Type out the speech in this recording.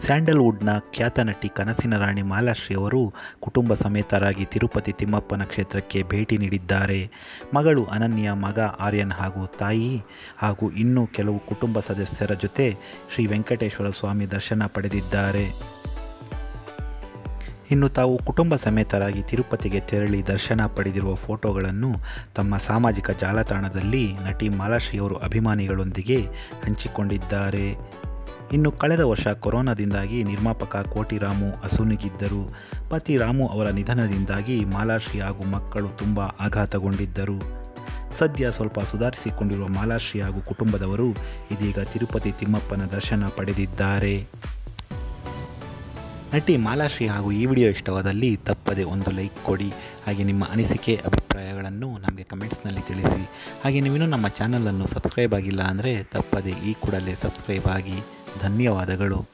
ಸ್ಯಾಂಡಲ್ವುಡ್ನ ಖ್ಯಾತ ನಟಿ ಕನಸಿನ ರಾಣಿ ಮಾಲಾಶ್ರೀ ಅವರು ಕುಟುಂಬ ಸಮೇತರಾಗಿ ತಿರುಪತಿ ತಿಮ್ಮಪ್ಪನ ಕ್ಷೇತ್ರಕ್ಕೆ ಭೇಟಿ ನೀಡಿದ್ದಾರೆ ಮಗಳು ಅನನ್ಯ ಮಗ ಆರ್ಯನ್ ಹಾಗೂ ತಾಯಿ ಹಾಗೂ ಇನ್ನೂ ಕೆಲವು ಕುಟುಂಬ ಸದಸ್ಯರ ಜೊತೆ ಶ್ರೀ ವೆಂಕಟೇಶ್ವರ ಸ್ವಾಮಿ ದರ್ಶನ ಪಡೆದಿದ್ದಾರೆ ಇನ್ನು ತಾವು ಕುಟುಂಬ ಸಮೇತರಾಗಿ ತಿರುಪತಿಗೆ ತೆರಳಿ ದರ್ಶನ ಪಡೆದಿರುವ ಫೋಟೋಗಳನ್ನು ತಮ್ಮ ಸಾಮಾಜಿಕ ಜಾಲತಾಣದಲ್ಲಿ ನಟಿ ಮಾಲಾಶ್ರೀಯವರು ಅಭಿಮಾನಿಗಳೊಂದಿಗೆ ಹಂಚಿಕೊಂಡಿದ್ದಾರೆ ಇನ್ನು ಕಳೆದ ವರ್ಷ ಕೊರೋನಾದಿಂದಾಗಿ ನಿರ್ಮಾಪಕ ಕೋಟಿ ರಾಮು ಅಸುನೀಗಿದ್ದರು ಪತಿ ರಾಮು ಅವರ ನಿಧನದಿಂದಾಗಿ ಮಾಲಾಶ್ರೀ ಹಾಗೂ ಮಕ್ಕಳು ತುಂಬ ಆಘಾತಗೊಂಡಿದ್ದರು ಸದ್ಯ ಸ್ವಲ್ಪ ಸುಧಾರಿಸಿಕೊಂಡಿರುವ ಮಾಲಾಶ್ರೀ ಹಾಗೂ ಕುಟುಂಬದವರು ಇದೀಗ ತಿರುಪತಿ ತಿಮ್ಮಪ್ಪನ ದರ್ಶನ ಪಡೆದಿದ್ದಾರೆ ನಟಿ ಮಾಲಾಶ್ರೀ ಹಾಗೂ ಈ ವಿಡಿಯೋ ಇಷ್ಟವಾದಲ್ಲಿ ತಪ್ಪದೆ ಒಂದು ಲೈಕ್ ಕೊಡಿ ಹಾಗೆ ನಿಮ್ಮ ಅನಿಸಿಕೆ ಅಭಿಪ್ರಾಯಗಳನ್ನು ನಮಗೆ ಕಮೆಂಟ್ಸ್ನಲ್ಲಿ ತಿಳಿಸಿ ಹಾಗೆ ನೀವಿನ್ನೂ ನಮ್ಮ ಚಾನಲನ್ನು ಸಬ್ಸ್ಕ್ರೈಬ್ ಆಗಿಲ್ಲ ಅಂದರೆ ತಪ್ಪದೆ ಈ ಕೂಡಲೇ ಸಬ್ಸ್ಕ್ರೈಬ್ ಆಗಿ ಧನ್ಯವಾದಗಳು